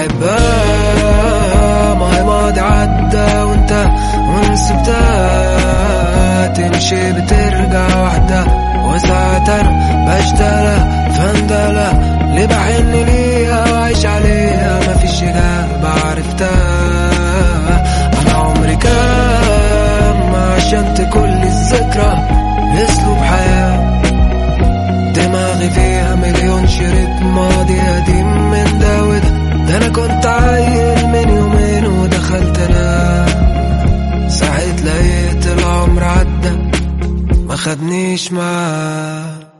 بحبها ما هي ماضي عدى وانت ونسبتها تمشي بترجع وحدة وساعات انا بشتغل فندلة اللي بحن ليها وعيش عليها ما فيش إجابة عرفتها أنا عمري كام ما عشمت كل الذكرى أسلوب حياة دماغي فيها مليون شريط ماضي قديم من ده وده ده أنا كنت عيل من يومين ودخلت أنا ساعة لقيت العمر عدى ما خدنيش معاه